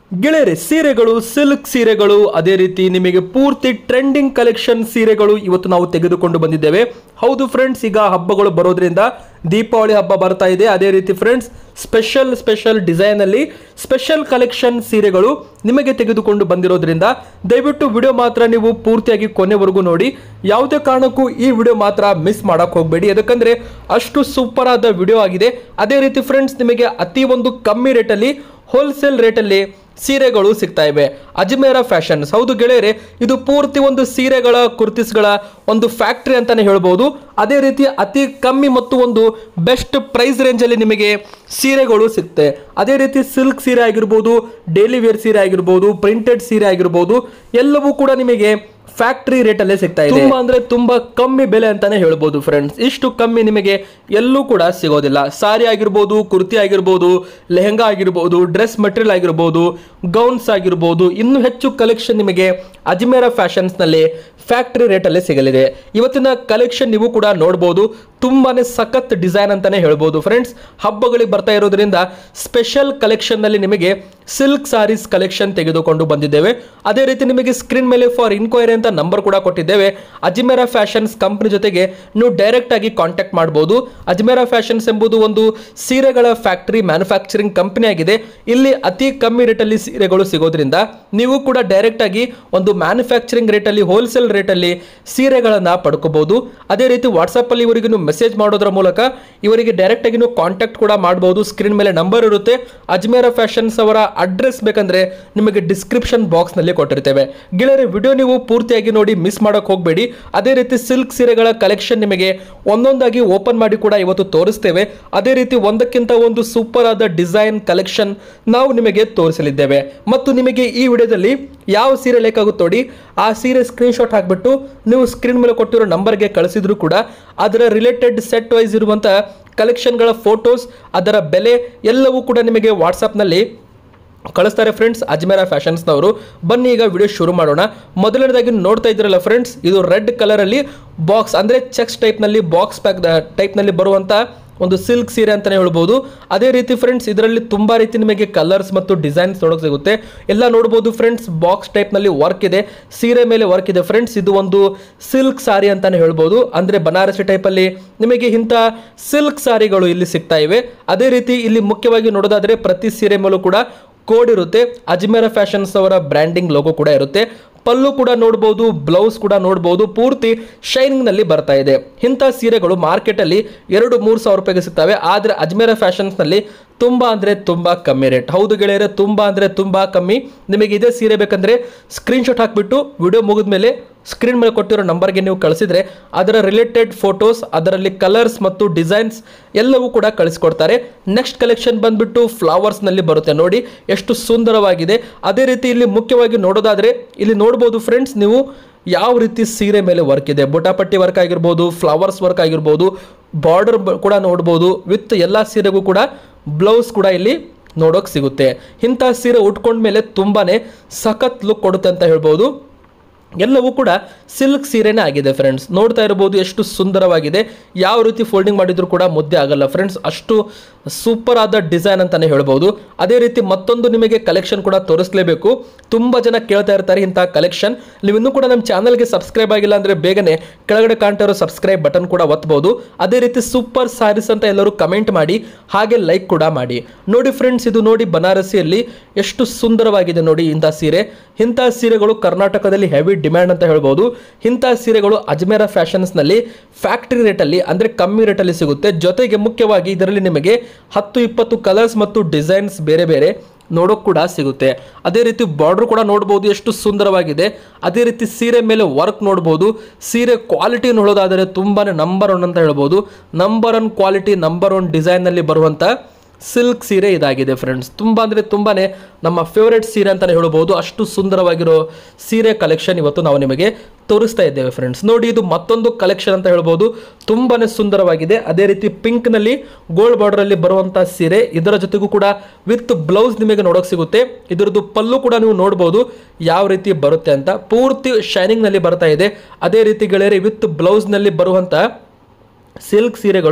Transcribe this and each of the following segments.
ಗೆಳೆಯರೆ ಸೀರೆಗಳು ಸಿಲ್ಕ್ ಸೀರೆಗಳು ಅದೇ ರೀತಿ ನಿಮಗೆ ಪೂರ್ತಿ ಟ್ರೆಂಡಿಂಗ್ ಕಲೆಕ್ಷನ್ ಸೀರೆಗಳು ಇವತ್ತು ನಾವು ತೆಗೆದುಕೊಂಡು ಬಂದಿದ್ದೇವೆ ಹೌದು ಫ್ರೆಂಡ್ಸ್ ಈಗ ಹಬ್ಬಗಳು ಬರೋದ್ರಿಂದ ದೀಪಾವಳಿ ಹಬ್ಬ ಬರ್ತಾ ಇದೆ ಅದೇ ರೀತಿ ಫ್ರೆಂಡ್ಸ್ ಸ್ಪೆಷಲ್ ಸ್ಪೆಷಲ್ ಡಿಸೈನ್ ಅಲ್ಲಿ ಸ್ಪೆಷಲ್ ಕಲೆಕ್ಷನ್ ಸೀರೆಗಳು ನಿಮಗೆ ತೆಗೆದುಕೊಂಡು ಬಂದಿರೋದ್ರಿಂದ ದಯವಿಟ್ಟು ವಿಡಿಯೋ ಮಾತ್ರ ನೀವು ಪೂರ್ತಿಯಾಗಿ ಕೊನೆವರೆಗೂ ನೋಡಿ ಯಾವುದೇ ಕಾರಣಕ್ಕೂ ಈ ವಿಡಿಯೋ ಮಾತ್ರ ಮಿಸ್ ಮಾಡಕ್ ಹೋಗಬೇಡಿ ಯಾಕಂದ್ರೆ ಅಷ್ಟು ಸೂಪರ್ ಆದ ವಿಡಿಯೋ ಆಗಿದೆ ಅದೇ ರೀತಿ ಫ್ರೆಂಡ್ಸ್ ನಿಮಗೆ ಅತಿ ಒಂದು ಕಮ್ಮಿ ರೇಟಲ್ಲಿ ಹೋಲ್ಸೇಲ್ ರೇಟಲ್ಲಿ ಸೀರೆಗಳು ಸಿಗ್ತಾ ಇವೆ ಅಜ್ಮೇರ ಫ್ಯಾಷನ್ಸ್ ಹೌದು ಗೆಳೆಯರೆ ಇದು ಪೂರ್ತಿ ಒಂದು ಸೀರೆಗಳ ಕುರ್ತಿಸ್ಗಳ ಒಂದು ಫ್ಯಾಕ್ಟ್ರಿ ಅಂತಾನೆ ಹೇಳ್ಬೋದು ಅದೇ ರೀತಿ ಅತಿ ಕಮ್ಮಿ ಮತ್ತು ಒಂದು ಬೆಸ್ಟ್ ಪ್ರೈಸ್ ರೇಂಜಲ್ಲಿ ನಿಮಗೆ ಸೀರೆಗಳು ಸಿಗುತ್ತೆ ಅದೇ ರೀತಿ ಸಿಲ್ಕ್ ಸೀರೆ ಆಗಿರ್ಬೋದು ಡೈಲಿ ವೇರ್ ಸೀರೆ ಆಗಿರ್ಬೋದು ಪ್ರಿಂಟೆಡ್ ಸೀರೆ ಆಗಿರ್ಬೋದು ಎಲ್ಲವೂ ಕೂಡ ನಿಮಗೆ ಫ್ಯಾಕ್ಟ್ರಿ ರೇಟಲ್ಲೇ ಸಿಗ್ತಾ ಇದೆ ತುಂಬಾ ಅಂದ್ರೆ ತುಂಬಾ ಕಮ್ಮಿ ಬೆಲೆ ಅಂತಾನೆ ಹೇಳ್ಬೋದು ಫ್ರೆಂಡ್ಸ್ ಇಷ್ಟು ಕಮ್ಮಿ ನಿಮಗೆ ಎಲ್ಲೂ ಕೂಡ ಸಿಗೋದಿಲ್ಲ ಸಾರಿ ಆಗಿರ್ಬೋದು ಕುರ್ತಿ ಆಗಿರ್ಬೋದು ಲೆಹಂಗಾ ಆಗಿರ್ಬೋದು ಡ್ರೆಸ್ ಮಟೀರಿಯಲ್ ಆಗಿರ್ಬೋದು ಗೌನ್ಸ್ ಆಗಿರ್ಬೋದು ಇನ್ನೂ ಹೆಚ್ಚು ಕಲೆಕ್ಷನ್ ನಿಮಗೆ ಅಜ್ಮೇರ ಫ್ಯಾಷನ್ಸ್ ನಲ್ಲಿ ಫ್ಯಾಕ್ಟ್ರಿ ರೇಟಲ್ಲೇ ಸಿಗಲಿದೆ ಇವತ್ತಿನ ಕಲೆಕ್ಷನ್ ನೀವು ಕೂಡ ನೋಡ್ಬೋದು ತುಂಬಾನೇ ಸಖತ್ ಡಿಸೈನ್ ಅಂತಾನೆ ಹೇಳ್ಬೋದು ಫ್ರೆಂಡ್ಸ್ ಹಬ್ಬಗಳಿಗೆ ಬರ್ತಾ ಇರೋದ್ರಿಂದ ಸ್ಪೆಷಲ್ ಕಲೆಕ್ಷನ್ ನಲ್ಲಿ ನಿಮಗೆ ಸಿಲ್ಕ್ ಸಾರೀಸ್ ಕಲೆಕ್ಷನ್ ತೆಗೆದುಕೊಂಡು ಬಂದಿದ್ದೇವೆ ಅದೇ ರೀತಿ ನಿಮಗೆ ಸ್ಕ್ರೀನ್ ಮೇಲೆ ಫಾರ್ ಇನ್ಕ್ವೈರಿ ಅಂತ ನಂಬರ್ ಕೂಡ ಕೊಟ್ಟಿದ್ದೇವೆ ಅಜ್ಮೇರಾ ಫ್ಯಾಷನ್ಸ್ ಕಂಪನಿ ಜೊತೆಗೆ ನೀವು ಡೈರೆಕ್ಟ್ ಆಗಿ ಕಾಂಟ್ಯಾಕ್ಟ್ ಮಾಡಬಹುದು ಅಜ್ಮೇರಾ ಫ್ಯಾಷನ್ಸ್ ಎಂಬುದು ಒಂದು ಸೀರೆಗಳ ಫ್ಯಾಕ್ಟರಿ ಮ್ಯಾನುಫ್ಯಾಕ್ಚರಿಂಗ್ ಕಂಪನಿ ಆಗಿದೆ ಇಲ್ಲಿ ಅತಿ ಕಮ್ಮಿ ರೇಟಲ್ಲಿ ಸೀರೆಗಳು ಸಿಗೋದ್ರಿಂದ ನೀವು ಕೂಡ ಡೈರೆಕ್ಟ್ ಆಗಿ ಒಂದು ಮ್ಯಾನುಫ್ಯಾಕ್ಚರಿಂಗ್ ರೇಟಲ್ಲಿ ಹೋಲ್ಸೇಲ್ ರೇಟಲ್ಲಿ ಸೀರೆಗಳನ್ನ ಪಡ್ಕೋಬಹುದು ಅದೇ ರೀತಿ ವಾಟ್ಸಪ್ ಅಲ್ಲಿ ಇವರಿಗೆ ನೀವು ಮೆಸೇಜ್ ಮಾಡೋದ್ರ ಮೂಲಕ ಇವರಿಗೆ ಡೈರೆಕ್ಟ್ ಆಗಿ ನೀವು ಕಾಂಟ್ಯಾಕ್ಟ್ ಕೂಡ ಮಾಡಬಹುದು ಸ್ಕ್ರೀನ್ ಮೇಲೆ ನಂಬರ್ ಇರುತ್ತೆ ಅಜ್ಮೇರ ಫ್ಯಾಷನ್ಸ್ ಅವರ ಅಡ್ರೆಸ್ ಬೇಕಂದ್ರೆ ನಿಮಗೆ ಡಿಸ್ಕ್ರಿಪ್ಷನ್ ಬಾಕ್ಸ್ ನಲ್ಲಿ ಕೊಟ್ಟಿರ್ತೇವೆ ಗೆಳೆಯರೆ ವಿಡಿಯೋ ನೀವು ಪೂರ್ತಿಯಾಗಿ ನೋಡಿ ಮಿಸ್ ಮಾಡಕ್ ಹೋಗಬೇಡಿ ಅದೇ ರೀತಿ ಸಿಲ್ಕ್ ಸೀರೆಗಳ ಕಲೆಕ್ಷನ್ ನಿಮಗೆ ಒಂದೊಂದಾಗಿ ಓಪನ್ ಮಾಡಿ ಕೂಡ ಇವತ್ತು ತೋರಿಸ್ತೇವೆ ಅದೇ ರೀತಿ ಒಂದಕ್ಕಿಂತ ಒಂದು ಸೂಪರ್ ಆದ ಡಿಸೈನ್ ಕಲೆಕ್ಷನ್ ನಾವು ನಿಮಗೆ ತೋರಿಸಲಿದ್ದೇವೆ ಮತ್ತು ನಿಮಗೆ ಈ ವಿಡಿಯೋದಲ್ಲಿ ಯಾವ ಸೀರೆ ಬೇಕಾಗುತ್ತೋ ನೋಡಿ ಆ ಸೀರೆ ಸ್ಕ್ರೀನ್ ಶಾಟ್ ಹಾಕ್ಬಿಟ್ಟು ನೀವು ಸ್ಕ್ರೀನ್ ಮೇಲೆ ಕೊಟ್ಟಿರೋ ನಂಬರ್ಗೆ ಕಳಿಸಿದ್ರು ಕೂಡ ಅದರ ರಿಲೇಟೆಡ್ ಸೆಟ್ ವೈಸ್ ಇರುವಂಥ ಕಲೆಕ್ಷನ್ಗಳ ಫೋಟೋಸ್ ಅದರ ಬೆಲೆ ಎಲ್ಲವೂ ಕೂಡ ನಿಮಗೆ ವಾಟ್ಸಪ್ನಲ್ಲಿ ಕಳಿಸ್ತಾರೆ ಫ್ರೆಂಡ್ಸ್ ಅಜ್ಮೇರಾ ಫ್ಯಾಷನ್ಸ್ನವರು ಬನ್ನಿ ಈಗ ವಿಡಿಯೋ ಶುರು ಮಾಡೋಣ ಮೊದಲನೇದಾಗಿ ನೋಡ್ತಾ ಇದ್ದೀರಲ್ಲ ಫ್ರೆಂಡ್ಸ್ ಇದು ರೆಡ್ ಕಲರಲ್ಲಿ ಬಾಕ್ಸ್ ಅಂದರೆ ಚೆಕ್ಸ್ ಟೈಪ್ನಲ್ಲಿ ಬಾಕ್ಸ್ ಪ್ಯಾಕ್ ಟೈಪ್ನಲ್ಲಿ ಬರುವಂಥ ಒಂದು ಸಿಲ್ಕ್ ಸೀರೆ ಅಂತಲೇ ಹೇಳ್ಬೋದು ಅದೇ ರೀತಿ ಫ್ರೆಂಡ್ಸ್ ಇದರಲ್ಲಿ ತುಂಬ ರೀತಿ ನಿಮಗೆ ಕಲರ್ಸ್ ಮತ್ತು ಡಿಸೈನ್ಸ್ ನೋಡೋಕೆ ಸಿಗುತ್ತೆ ಎಲ್ಲ ನೋಡ್ಬೋದು ಫ್ರೆಂಡ್ಸ್ ಬಾಕ್ಸ್ ಟೈಪ್ನಲ್ಲಿ ವರ್ಕ್ ಇದೆ ಸೀರೆ ಮೇಲೆ ವರ್ಕ್ ಇದೆ ಫ್ರೆಂಡ್ಸ್ ಇದು ಒಂದು ಸಿಲ್ಕ್ ಸಾರಿ ಅಂತಾನೆ ಹೇಳ್ಬೋದು ಅಂದರೆ ಬನಾರಸಿ ಟೈಪಲ್ಲಿ ನಿಮಗೆ ಇಂಥ ಸಿಲ್ಕ್ ಸಾರಿಗಳು ಇಲ್ಲಿ ಸಿಗ್ತಾ ಇವೆ ಅದೇ ರೀತಿ ಇಲ್ಲಿ ಮುಖ್ಯವಾಗಿ ನೋಡೋದಾದ್ರೆ ಪ್ರತಿ ಸೀರೆ ಮೇಲೂ ಕೂಡ ಕೋಡ್ ಇರುತ್ತೆ ಅಜ್ಮೇರ ಫ್ಯಾಷನ್ಸ್ ಅವರ ಬ್ರ್ಯಾಂಡಿಂಗ್ ಲೋಗೋ ಕೂಡ ಇರುತ್ತೆ ಪಲ್ಲು ಕೂಡ ನೋಡ್ಬೋದು ಬ್ಲೌಸ್ ಕೂಡ ನೋಡ್ಬೋದು ಪೂರ್ತಿ ಶೈನಿಂಗ್ ನಲ್ಲಿ ಬರ್ತಾ ಇದೆ ಇಂಥ ಸೀರೆಗಳು ಮಾರ್ಕೆಟ್ ಅಲ್ಲಿ ಎರಡು ಮೂರು ಸಾವಿರ ರೂಪಾಯಿಗೆ ಸಿಗ್ತವೆ ಆದ್ರೆ ಅಜ್ಮೇರ ಫ್ಯಾಷನ್ಸ್ ನಲ್ಲಿ ತುಂಬಾ ಅಂದ್ರೆ ತುಂಬಾ ಕಮ್ಮಿ ರೇಟ್ ಹೌದು ಗೆಳೆಯರೆ ತುಂಬಾ ಅಂದ್ರೆ ತುಂಬಾ ಕಮ್ಮಿ ನಿಮಗೆ ಇದೇ ಸೀರೆ ಬೇಕಂದ್ರೆ ಸ್ಕ್ರೀನ್ ಶಾಟ್ ಹಾಕ್ಬಿಟ್ಟು ವಿಡಿಯೋ ಮುಗಿದ್ಮೇಲೆ ಸ್ಕ್ರೀನ್ ಮೇಲೆ ಕೊಟ್ಟಿರೋ ನಂಬರ್ಗೆ ನೀವು ಕಳಿಸಿದ್ರೆ ಅದರ ರಿಲೇಟೆಡ್ ಫೋಟೋಸ್ ಅದರಲ್ಲಿ ಕಲರ್ಸ್ ಮತ್ತು ಡಿಸೈನ್ಸ್ ಎಲ್ಲವೂ ಕೂಡ ಕಳಿಸ್ಕೊಡ್ತಾರೆ ನೆಕ್ಸ್ಟ್ ಕಲೆಕ್ಷನ್ ಬಂದ್ಬಿಟ್ಟು ಫ್ಲವರ್ಸ್ ನಲ್ಲಿ ಬರುತ್ತೆ ನೋಡಿ ಎಷ್ಟು ಸುಂದರವಾಗಿದೆ ಅದೇ ರೀತಿ ಇಲ್ಲಿ ಮುಖ್ಯವಾಗಿ ನೋಡೋದಾದ್ರೆ ಇಲ್ಲಿ ನೋಡ್ಬೋದು ಫ್ರೆಂಡ್ಸ್ ನೀವು ಯಾವ ರೀತಿ ಸೀರೆ ಮೇಲೆ ವರ್ಕ್ ಇದೆ ಬುಟಾಪಟ್ಟಿ ವರ್ಕ್ ಆಗಿರ್ಬೋದು ಫ್ಲವರ್ಸ್ ವರ್ಕ್ ಆಗಿರ್ಬೋದು ಬಾರ್ಡರ್ ಕೂಡ ನೋಡ್ಬೋದು ವಿತ್ ಎಲ್ಲ ಸೀರೆಗೂ ಕೂಡ ಬ್ಲೌಸ್ ಕೂಡ ಇಲ್ಲಿ ನೋಡೋಕೆ ಸಿಗುತ್ತೆ ಇಂಥ ಸೀರೆ ಉಟ್ಕೊಂಡ್ಮೇಲೆ ತುಂಬಾನೇ ಸಖತ್ ಲುಕ್ ಕೊಡುತ್ತೆ ಅಂತ ಹೇಳ್ಬೋದು ಎಲ್ಲವೂ ಕೂಡ ಸಿಲ್ಕ್ ಸೀರೆನೇ ಆಗಿದೆ ಫ್ರೆಂಡ್ಸ್ ನೋಡ್ತಾ ಇರಬಹುದು ಎಷ್ಟು ಸುಂದರವಾಗಿದೆ ಯಾವ ರೀತಿ ಫೋಲ್ಡಿಂಗ್ ಮಾಡಿದ್ರು ಕೂಡ ಮುದ್ದೆ ಆಗಲ್ಲ ಫ್ರೆಂಡ್ಸ್ ಅಷ್ಟು ಸೂಪರ್ ಆದ ಡಿಸೈನ್ ಅಂತಾನೆ ಹೇಳ್ಬೋದು ಅದೇ ರೀತಿ ಮತ್ತೊಂದು ನಿಮಗೆ ಕಲೆಕ್ಷನ್ ಕೂಡ ತೋರಿಸಲೇಬೇಕು ತುಂಬ ಜನ ಕೇಳ್ತಾ ಇರ್ತಾರೆ ಇಂಥ ಕಲೆಕ್ಷನ್ ನೀವು ಇನ್ನೂ ಕೂಡ ನಮ್ಮ ಚಾನಲ್ಗೆ ಸಬ್ಸ್ಕ್ರೈಬ್ ಆಗಿಲ್ಲ ಅಂದರೆ ಬೇಗನೆ ಕೆಳಗಡೆ ಕಾಣ್ತಾ ಇರೋ ಸಬ್ಸ್ಕ್ರೈಬ್ ಬಟನ್ ಕೂಡ ಒತ್ತಬಹುದು ಅದೇ ರೀತಿ ಸೂಪರ್ ಸಾರೀಸ್ ಅಂತ ಎಲ್ಲರೂ ಕಮೆಂಟ್ ಮಾಡಿ ಹಾಗೆ ಲೈಕ್ ಕೂಡ ಮಾಡಿ ನೋಡಿ ಫ್ರೆಂಡ್ಸ್ ಇದು ನೋಡಿ ಬನಾರಸಿಯಲ್ಲಿ ಎಷ್ಟು ಸುಂದರವಾಗಿದೆ ನೋಡಿ ಇಂಥ ಸೀರೆ ಇಂಥ ಸೀರೆಗಳು ಕರ್ನಾಟಕದಲ್ಲಿ ಹೆವಿ ಡಿಮ್ಯಾಂಡ್ ಅಂತ ಹೇಳ್ಬೋದು ಇಂಥ ಸೀರೆಗಳು ಅಜ್ಮೇರ ಫ್ಯಾಷನ್ಸ್ನಲ್ಲಿ ಫ್ಯಾಕ್ಟ್ರಿ ರೇಟಲ್ಲಿ ಅಂದರೆ ಕಮ್ಮಿ ರೇಟಲ್ಲಿ ಸಿಗುತ್ತೆ ಜೊತೆಗೆ ಮುಖ್ಯವಾಗಿ ಇದರಲ್ಲಿ ನಿಮಗೆ ಹತ್ತು ಇಪ್ಪತ್ತು ಕಲರ್ಸ್ ಮತ್ತು ಡಿಸೈನ್ಸ್ ಬೇರೆ ಬೇರೆ ನೋಡೋಕೆ ಕೂಡ ಸಿಗುತ್ತೆ ಅದೇ ರೀತಿ ಬಾರ್ಡರ್ ಕೂಡ ನೋಡ್ಬೋದು ಎಷ್ಟು ಸುಂದರವಾಗಿದೆ ಅದೇ ರೀತಿ ಸೀರೆ ಮೇಲೆ ವರ್ಕ್ ನೋಡ್ಬೋದು ಸೀರೆ ಕ್ವಾಲಿಟಿ ನೋಡೋದಾದರೆ ತುಂಬಾ ನಂಬರ್ ಒನ್ ಅಂತ ಹೇಳ್ಬೋದು number one quality number one ಡಿಸೈನ್ನಲ್ಲಿ ಬರುವಂಥ ಸಿಲ್ಕ್ ಸೀರೆ ಇದಾಗಿದೆ ಫ್ರೆಂಡ್ಸ್ ತುಂಬ ಅಂದರೆ ತುಂಬಾ ನಮ್ಮ ಫೇವ್ರೆಟ್ ಸೀರೆ ಅಂತಲೇ ಹೇಳ್ಬೋದು ಅಷ್ಟು ಸುಂದರವಾಗಿರೋ ಸೀರೆ ಕಲೆಕ್ಷನ್ ಇವತ್ತು ನಾವು ನಿಮಗೆ ತೋರಿಸ್ತಾ ಇದ್ದೇವೆ ಫ್ರೆಂಡ್ಸ್ ನೋಡಿ ಇದು ಮತ್ತೊಂದು ಕಲೆಕ್ಷನ್ ಅಂತ ಹೇಳ್ಬೋದು ತುಂಬಾ ಸುಂದರವಾಗಿದೆ ಅದೇ ರೀತಿ ಪಿಂಕ್ನಲ್ಲಿ ಗೋಲ್ಡ್ ಬಾರ್ಡರಲ್ಲಿ ಬರುವಂಥ ಸೀರೆ ಇದರ ಜೊತೆಗೂ ಕೂಡ ವಿತ್ ಬ್ಲೌಸ್ ನಿಮಗೆ ನೋಡೋಕೆ ಸಿಗುತ್ತೆ ಇದರದ್ದು ಪಲ್ಲು ಕೂಡ ನೀವು ನೋಡ್ಬೋದು ಯಾವ ರೀತಿ ಬರುತ್ತೆ ಅಂತ ಪೂರ್ತಿ ಶೈನಿಂಗ್ನಲ್ಲಿ ಬರ್ತಾ ಇದೆ ಅದೇ ರೀತಿ ಗೆಳೆಯರೆ ವಿತ್ ಬ್ಲೌಸ್ನಲ್ಲಿ ಬರುವಂಥ ಸಿಲ್ಕ್ ಸೀರೆಗಳು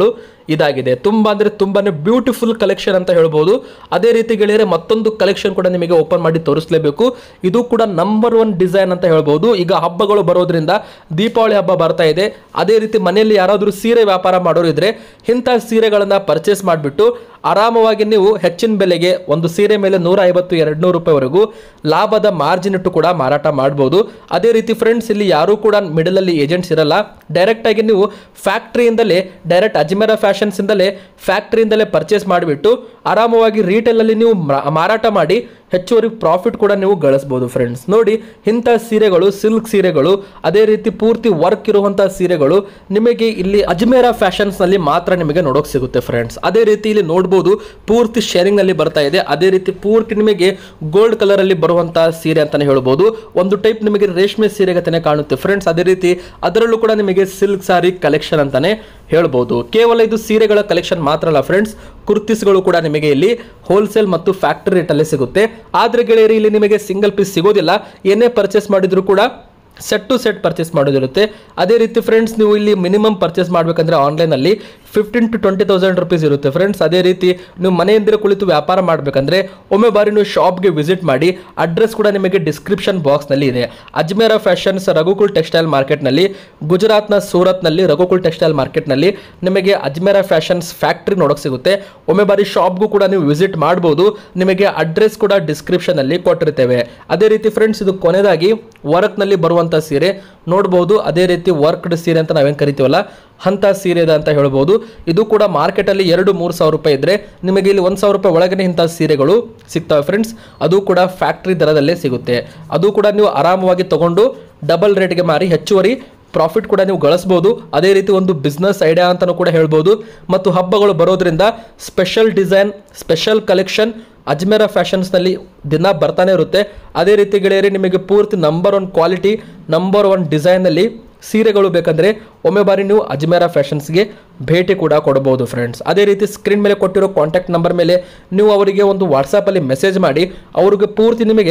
ಇದಾಗಿದೆ ತುಂಬಾ ಅಂದ್ರೆ ತುಂಬಾನೇ ಬ್ಯೂಟಿಫುಲ್ ಕಲೆಕ್ಷನ್ ಅಂತ ಹೇಳ್ಬೋದು ಅದೇ ರೀತಿ ಗೆಳೆಯರೆ ಮತ್ತೊಂದು ಕಲೆಕ್ಷನ್ ಕೂಡ ನಿಮಗೆ ಓಪನ್ ಮಾಡಿ ತೋರಿಸಲೇಬೇಕು ಇದು ಕೂಡ ನಂಬರ್ ಒನ್ ಡಿಸೈನ್ ಅಂತ ಹೇಳ್ಬೋದು ಈಗ ಹಬ್ಬಗಳು ಬರೋದ್ರಿಂದ ದೀಪಾವಳಿ ಹಬ್ಬ ಬರ್ತಾ ಇದೆ ಅದೇ ರೀತಿ ಮನೆಯಲ್ಲಿ ಯಾರಾದರೂ ಸೀರೆ ವ್ಯಾಪಾರ ಮಾಡೋರು ಇದ್ರೆ ಇಂಥ ಸೀರೆಗಳನ್ನ ಪರ್ಚೇಸ್ ಮಾಡಿಬಿಟ್ಟು ಆರಾಮವಾಗಿ ನೀವು ಹೆಚ್ಚಿನ ಬೆಲೆಗೆ ಒಂದು ಸೀರೆ ಮೇಲೆ ನೂರ ಐವತ್ತು ಎರಡು ನೂರು ರೂಪಾಯಿವರೆಗೂ ಲಾಭದ ಮಾರ್ಜಿನ್ ಇಟ್ಟು ಕೂಡ ಮಾರಾಟ ಮಾಡ್ಬೋದು ಅದೇ ರೀತಿ ಫ್ರೆಂಡ್ಸ್ ಇಲ್ಲಿ ಯಾರೂ ಕೂಡ ಮಿಡಲ್ ಅಲ್ಲಿ ಏಜೆಂಟ್ಸ್ ಇರಲ್ಲ ಡೈರೆಕ್ಟ್ ಆಗಿ ನೀವು ಫ್ಯಾಕ್ಟ್ರಿಯಿಂದಲೇ ಡೈರೆಕ್ಟ್ ಅಜ್ಮೇರ ಫ್ಯಾಷನ್ಸ್ ಇಂದಲೇ ಫ್ಯಾಕ್ಟ್ರಿಯಿಂದಲೇ ಪರ್ಚೇಸ್ ಮಾಡಿಬಿಟ್ಟು ಆರಾಮವಾಗಿ retail ಅಲ್ಲಿ ನೀವು ಮಾ- ಮಾರಾಟ ಮಾಡಿ ಹೆಚ್ಚುವರಿ ಪ್ರಾಫಿಟ್ ಕೂಡ ನೀವು ಗಳಿಸ್ಬೋದು ಫ್ರೆಂಡ್ಸ್ ನೋಡಿ ಇಂಥ ಸೀರೆಗಳು ಸಿಲ್ಕ್ ಸೀರೆಗಳು ಅದೇ ರೀತಿ ಪೂರ್ತಿ ವರ್ಕ್ ಇರುವಂತಹ ಸೀರೆಗಳು ನಿಮಗೆ ಇಲ್ಲಿ ಅಜ್ಮೇರ ಫ್ಯಾಷನ್ಸ್ ನಲ್ಲಿ ಮಾತ್ರ ನಿಮಗೆ ನೋಡೋಕೆ ಸಿಗುತ್ತೆ ಫ್ರೆಂಡ್ಸ್ ಅದೇ ರೀತಿ ಇಲ್ಲಿ ನೋಡ್ಬೋದು ಪೂರ್ತಿ ಶೇರಿಂಗ್ ನಲ್ಲಿ ಬರ್ತಾ ಇದೆ ಅದೇ ರೀತಿ ಪೂರ್ತಿ ನಿಮಗೆ ಗೋಲ್ಡ್ ಕಲರ್ ಅಲ್ಲಿ ಬರುವಂತಹ ಸೀರೆ ಅಂತಾನೆ ಹೇಳ್ಬೋದು ಒಂದು ಟೈಪ್ ನಿಮಗೆ ರೇಷ್ಮೆ ಸೀರೆಗತನೆ ಕಾಣುತ್ತೆ ಫ್ರೆಂಡ್ಸ್ ಅದೇ ರೀತಿ ಅದರಲ್ಲೂ ಕೂಡ ನಿಮಗೆ ಸಿಲ್ಕ್ ಸಾರಿ ಕಲೆಕ್ಷನ್ ಅಂತಾನೆ ಹೇಳ್ಬೋದು ಕೇವಲ ಇದು ಸೀರೆಗಳ ಕಲೆಕ್ಷನ್ ಮಾತ್ರ ಅಲ್ಲ ಫ್ರೆಂಡ್ಸ್ ಕುರ್ತಿಸ್ಗಳು ಕೂಡ ನಿಮಗೆ ಇಲ್ಲಿ ಹೋಲ್ಸೇಲ್ ಮತ್ತು ಫ್ಯಾಕ್ಟರಿ ರೇಟಲ್ಲೇ ಸಿಗುತ್ತೆ ಆದ್ರೆ ಗೆಳೆಯರಿ ಇಲ್ಲಿ ನಿಮಗೆ ಸಿಂಗಲ್ ಪೀಸ್ ಸಿಗೋದಿಲ್ಲ ಏನೇ ಪರ್ಚೇಸ್ ಮಾಡಿದ್ರು ಕೂಡ ಸೆಟ್ ಟು ಸೆಟ್ ಪರ್ಚೇಸ್ ಮಾಡೋದಿರುತ್ತೆ ಅದೇ ರೀತಿ ಫ್ರೆಂಡ್ಸ್ ನೀವು ಇಲ್ಲಿ ಮಿನಿಮಮ್ ಪರ್ಚೇಸ್ ಮಾಡಬೇಕಂದ್ರೆ ಆನ್ಲೈನಲ್ಲಿ fifteen to twenty thousand rupees ಇರುತ್ತೆ ಫ್ರೆಂಡ್ಸ್ ಅದೇ ರೀತಿ ನೀವು ಮನೆಯಿಂದಲೇ ಕುಳಿತು ವ್ಯಾಪಾರ ಮಾಡಬೇಕಂದ್ರೆ ಒಮ್ಮೆ ಬಾರಿ ನೀವು ಶಾಪ್ಗೆ ವಿಸಿಟ್ ಮಾಡಿ ಅಡ್ರೆಸ್ ಕೂಡ ನಿಮಗೆ ಡಿಸ್ಕ್ರಿಪ್ಷನ್ ಬಾಕ್ಸ್ನಲ್ಲಿ ಇದೆ ಅಜ್ಮೇರ ಫ್ಯಾಷನ್ಸ್ ರಘುಕುಲ್ ಟೆಕ್ಸ್ಟೈಲ್ ಮಾರ್ಕೆಟ್ನಲ್ಲಿ ಗುಜರಾತ್ನ ಸೂರತ್ನಲ್ಲಿ ರಘುಕುಲ್ ಟೆಕ್ಸ್ಟೈಲ್ ಮಾರ್ಕೆಟ್ನಲ್ಲಿ ನಿಮಗೆ ಅಜ್ಮೇರ ಫ್ಯಾಷನ್ಸ್ ಫ್ಯಾಕ್ಟ್ರಿ ನೋಡೋಕೆ ಸಿಗುತ್ತೆ ಒಮ್ಮೆ ಬಾರಿ ಶಾಪ್ಗೂ ಕೂಡ ನೀವು ವಿಸಿಟ್ ಮಾಡ್ಬೋದು ನಿಮಗೆ ಅಡ್ರೆಸ್ ಕೂಡ ಡಿಸ್ಕ್ರಿಪ್ಷನಲ್ಲಿ ಕೊಟ್ಟಿರ್ತೇವೆ ಅದೇ ರೀತಿ ಫ್ರೆಂಡ್ಸ್ ಇದು ಕೊನೆಯದಾಗಿ ವರ್ಕ್ನಲ್ಲಿ ಬರುವಂಥ ಸೀರೆ ನೋಡ್ಬೋದು ಅದೇ ರೀತಿ ವರ್ಕ್ಡ್ ಸೀರೆ ಅಂತ ನಾವೇನು ಕರಿತೀವಲ್ಲ ಅಂಥ ಸೀರೆ ಇದೆ ಅಂತ ಹೇಳ್ಬೋದು ಇದು ಕೂಡ ಮಾರ್ಕೆಟಲ್ಲಿ ಎರಡು ಮೂರು ಸಾವಿರ ರೂಪಾಯಿ ಇದ್ದರೆ ನಿಮಗೆ ಇಲ್ಲಿ ಒಂದು ಸಾವಿರ ರೂಪಾಯಿ ಒಳಗನೆ ಇಂಥ ಸೀರೆಗಳು ಸಿಗ್ತವೆ ಫ್ರೆಂಡ್ಸ್ ಅದು ಕೂಡ ಫ್ಯಾಕ್ಟ್ರಿ ದರದಲ್ಲೇ ಸಿಗುತ್ತೆ ಅದು ಕೂಡ ನೀವು ಆರಾಮವಾಗಿ ತಗೊಂಡು ಡಬಲ್ ರೇಟ್ಗೆ ಮಾರಿ ಹೆಚ್ಚುವರಿ ಪ್ರಾಫಿಟ್ ಕೂಡ ನೀವು ಗಳಿಸ್ಬೋದು ಅದೇ ರೀತಿ ಒಂದು ಬಿಸ್ನೆಸ್ ಐಡಿಯಾ ಅಂತಲೂ ಕೂಡ ಹೇಳ್ಬೋದು ಮತ್ತು ಹಬ್ಬಗಳು ಬರೋದ್ರಿಂದ special design special collection Ajmera ಫ್ಯಾಷನ್ಸ್ನಲ್ಲಿ ದಿನ ಬರ್ತಾನೆ ಇರುತ್ತೆ ಅದೇ ರೀತಿ ಗೆಳೆಯರಿ ನಿಮಗೆ ಪೂರ್ತಿ number one quality number one ಡಿಸೈನಲ್ಲಿ ಸೀರೆಗಳು ಬೇಕಂದರೆ ಒಮ್ಮೆ ಬಾರಿ ನೀವು ಅಜ್ಮೇರ ಫ್ಯಾಷನ್ಸ್ಗೆ ಭೇಟಿ ಕೂಡ ಕೊಡಬಹುದು ಫ್ರೆಂಡ್ಸ್ ಅದೇ ರೀತಿ ಸ್ಕ್ರೀನ್ ಮೇಲೆ ಕೊಟ್ಟಿರೋ ಕಾಂಟ್ಯಾಕ್ಟ್ ನಂಬರ್ ಮೇಲೆ ನೀವು ಅವರಿಗೆ ಒಂದು ವಾಟ್ಸಪ್ಪಲ್ಲಿ ಮೆಸೇಜ್ ಮಾಡಿ ಅವ್ರಿಗೆ ಪೂರ್ತಿ ನಿಮಗೆ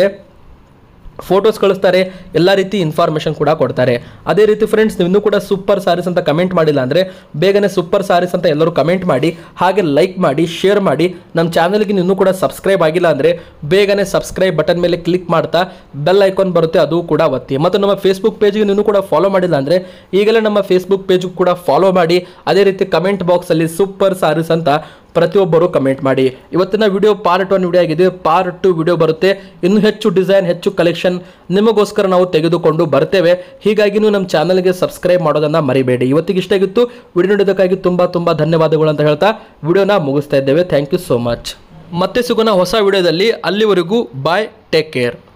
ಫೋಟೋಸ್ ಕಳಿಸ್ತಾರೆ ಎಲ್ಲ ರೀತಿ ಇನ್ಫಾರ್ಮೇಷನ್ ಕೂಡ ಕೊಡ್ತಾರೆ ಅದೇ ರೀತಿ ಫ್ರೆಂಡ್ಸ್ ನೀವು ಇನ್ನೂ ಕೂಡ ಸೂಪರ್ ಸಾರೀಸ್ ಅಂತ ಕಮೆಂಟ್ ಮಾಡಿಲ್ಲ ಅಂದರೆ ಬೇಗನೆ ಸೂಪರ್ ಸಾರೀಸ್ ಅಂತ ಎಲ್ಲರೂ ಕಮೆಂಟ್ ಮಾಡಿ ಹಾಗೆ ಲೈಕ್ ಮಾಡಿ ಶೇರ್ ಮಾಡಿ ನಮ್ಮ ಚಾನಲ್ಗೆ ಇನ್ನೂ ಕೂಡ ಸಬ್ಸ್ಕ್ರೈಬ್ ಆಗಿಲ್ಲ ಅಂದರೆ ಬೇಗನೆ ಸಬ್ಸ್ಕ್ರೈಬ್ ಬಟನ್ ಮೇಲೆ ಕ್ಲಿಕ್ ಮಾಡ್ತಾ ಬೆಲ್ ಐಕಾನ್ ಬರುತ್ತೆ ಅದು ಕೂಡ ಒತ್ತಿ ಮತ್ತು ನಮ್ಮ ಫೇಸ್ಬುಕ್ ಪೇಜ್ಗೆ ಇನ್ನೂ ಕೂಡ ಫಾಲೋ ಮಾಡಿಲ್ಲ ಅಂದರೆ ಈಗಲೇ ನಮ್ಮ ಫೇಸ್ಬುಕ್ ಪೇಜ್ ಕೂಡ ಫಾಲೋ ಮಾಡಿ ಅದೇ ರೀತಿ ಕಮೆಂಟ್ ಬಾಕ್ಸಲ್ಲಿ ಸೂಪರ್ ಸಾರೀಸ್ ಅಂತ ಪ್ರತಿಯೊಬ್ಬರು ಕಮೆಂಟ್ ಮಾಡಿ ಇವತ್ತಿನ ವಿಡಿಯೋ ಪಾರ್ಟ್ ಒನ್ ವಿಡಿಯೋ ಆಗಿದೆ ಪಾರ್ಟ್ ಟು ವಿಡಿಯೋ ಬರುತ್ತೆ ಇನ್ನೂ ಹೆಚ್ಚು ಡಿಸೈನ್ ಹೆಚ್ಚು ಕಲೆಕ್ಷನ್ ನಿಮಗೋಸ್ಕರ ನಾವು ತೆಗೆದುಕೊಂಡು ಬರ್ತೇವೆ ಹೀಗಾಗಿ ನೀವು ನಮ್ಮ ಚಾನಲ್ಗೆ ಸಬ್ಸ್ಕ್ರೈಬ್ ಮಾಡೋದನ್ನ ಮರಿಬೇಡಿ ಇವತ್ತಿಗೆ ಇಷ್ಟ ಆಗಿತ್ತು ವಿಡಿಯೋ ನೋಡೋದಕ್ಕಾಗಿ ತುಂಬ ತುಂಬ ಧನ್ಯವಾದಗಳು ಅಂತ ಹೇಳ್ತಾ ವಿಡಿಯೋನ ಮುಗಿಸ್ತಾ ಇದ್ದೇವೆ ಥ್ಯಾಂಕ್ ಯು ಸೋ ಮಚ್ ಮತ್ತೆ ಸಿಗೋಣ ಹೊಸ ವಿಡಿಯೋದಲ್ಲಿ ಅಲ್ಲಿವರೆಗೂ ಬಾಯ್ ಟೇಕ್ ಕೇರ್